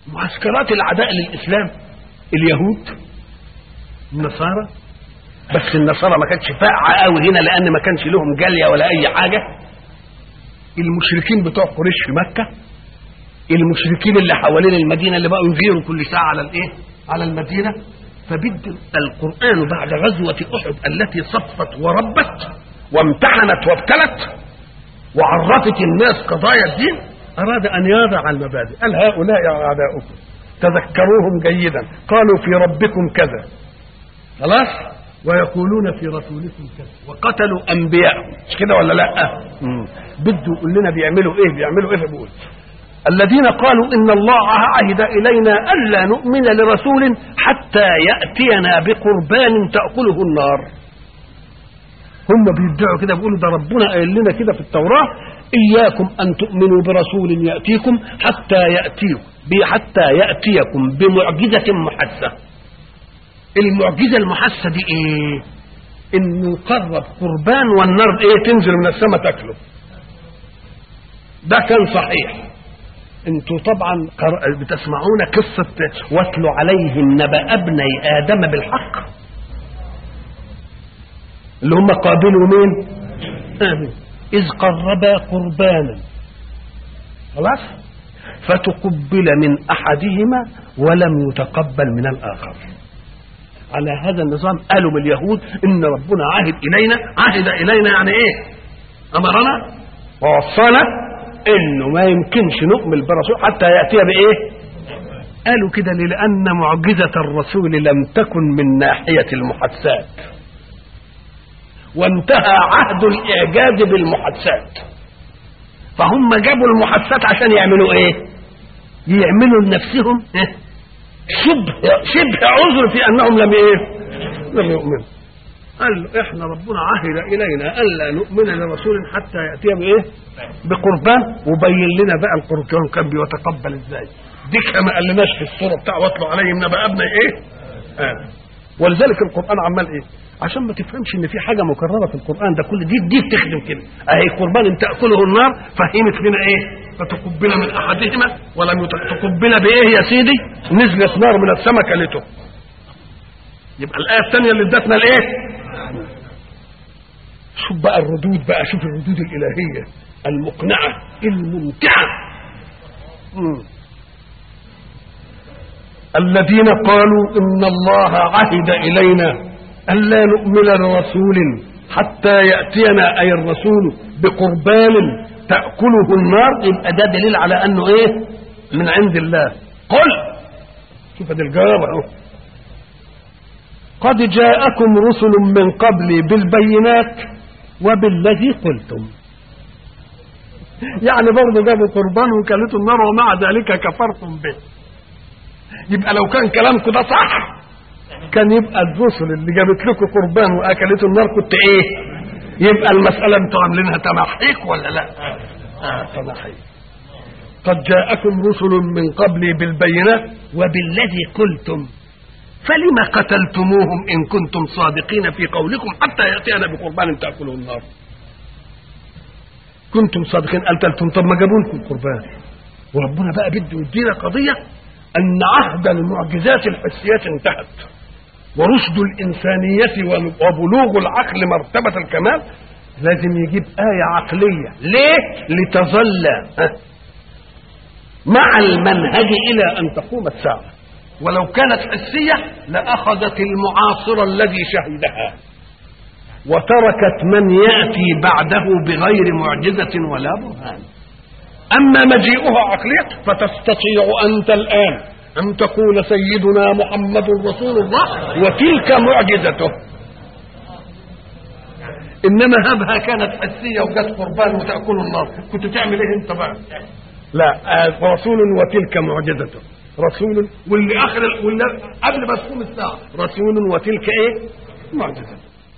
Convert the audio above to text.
معسكرات العداء للاسلام اليهود النصارى بس النصارى ما كانتش فاقعه قوي هنا لان ما كانش لهم جاليه ولا اي حاجه المشركين بتوع قريش في مكه المشركين اللي حوالين المدينه اللي بقوا يغيروا كل ساعه على الايه على المدينه فبد القران بعد غزوه احد التي صفت وربت وامتحنت وابتلت وعرفت الناس قضايا الدين اراد ان يضع المبادئ قال هؤلاء اعداؤكم تذكروهم جيدا قالوا في ربكم كذا خلاص ويقولون في رسولكم كذا وقتلوا انبياء مش كده ولا لا مم. بده يقول لنا بيعملوا ايه بيعملوا ايه بيقول الذين قالوا ان الله عهد الينا الا نؤمن لرسول حتى ياتينا بقربان تاكله النار هم بيدعوا كده بيقولوا ده ربنا قايل لنا كده في التوراه اياكم ان تؤمنوا برسول ياتيكم حتى ياتيكم حتى ياتيكم بمعجزه محسه المعجزه المحسه دي ايه انه يقرب قربان والنار ايه تنزل من السماء تاكله ده كان صحيح انتوا طبعا بتسمعون قصة واتلوا عليهم نبأ ابني آدم بالحق اللي هم قابلوا مين آمين إذ قربا قربانا خلاص فتقبل من أحدهما ولم يتقبل من الآخر على هذا النظام قالوا من اليهود إن ربنا عهد إلينا عهد إلينا يعني إيه أمرنا ووصانا إنه ما يمكنش نؤمن برسول حتى يأتي بإيه قالوا كده لأن معجزة الرسول لم تكن من ناحية المحادثات وانتهى عهد الإعجاز بالمحادثات فهم جابوا المحادثات عشان يعملوا ايه يعملوا لنفسهم إيه؟ شبه شبه عذر في انهم لم ايه لم يؤمنوا قال له احنا ربنا عهد الينا الا نؤمن لرسول حتى ياتي بايه بقربان وبين لنا بقى القربان كان بيتقبل ازاي دي ما قالناش في الصوره بتاع واتلوا عليهم نبأ ابني ايه آه. ولذلك القران عمال ايه عشان ما تفهمش ان في حاجه مكرره في القران ده كل دي دي بتخدم كده اهي قربان تاكله النار فهمت لنا ايه فتقبل من احدهما ولم تقبل بايه يا سيدي نزلت نار من السماء كلته يبقى الايه الثانيه اللي ادتنا الايه شوف بقى الردود بقى شوف الردود الالهيه المقنعه الممتعه مم. الذين قالوا ان الله عهد الينا ألا نؤمن لرسول حتى يأتينا أي الرسول بقربان تأكله النار يبقى ده دليل على أنه إيه من عند الله قل شوف دي الجواب أهو قد جاءكم رسل من قبلي بالبينات وبالذي قلتم يعني برضه جابوا قربان وكلته النار ومع ذلك كفرتم به يبقى لو كان كلامكم ده صح كان يبقى الرسل اللي جابت لكم قربان واكلته النار كنت ايه يبقى المساله انتوا عاملينها تمحيك ولا لا آه تمحيك قد جاءكم رسل من قبلي بالبينات وبالذي قلتم فلم قتلتموهم ان كنتم صادقين في قولكم حتى ياتينا بقربان تاكله النار كنتم صادقين قتلتم طب ما جابوا لكم قربان وربنا بقى بده يدينا قضيه ان عهد المعجزات الحسيات انتهت ورشد الإنسانية وبلوغ العقل مرتبة الكمال لازم يجيب آية عقلية ليه؟ لتظل مع المنهج إلى أن تقوم الساعة ولو كانت حسية لأخذت المعاصر الذي شهدها وتركت من يأتي بعده بغير معجزة ولا برهان أما مجيئها عقلية فتستطيع أنت الآن أن تقول سيدنا محمد رسول الله وتلك معجزته إنما هبها كانت حسية وجت قربان وتأكل النار كنت تعمل إيه أنت بقى لا آه رسول وتلك معجزته رسول واللي آخر واللي قبل ما تقوم الساعة رسول وتلك إيه معجزته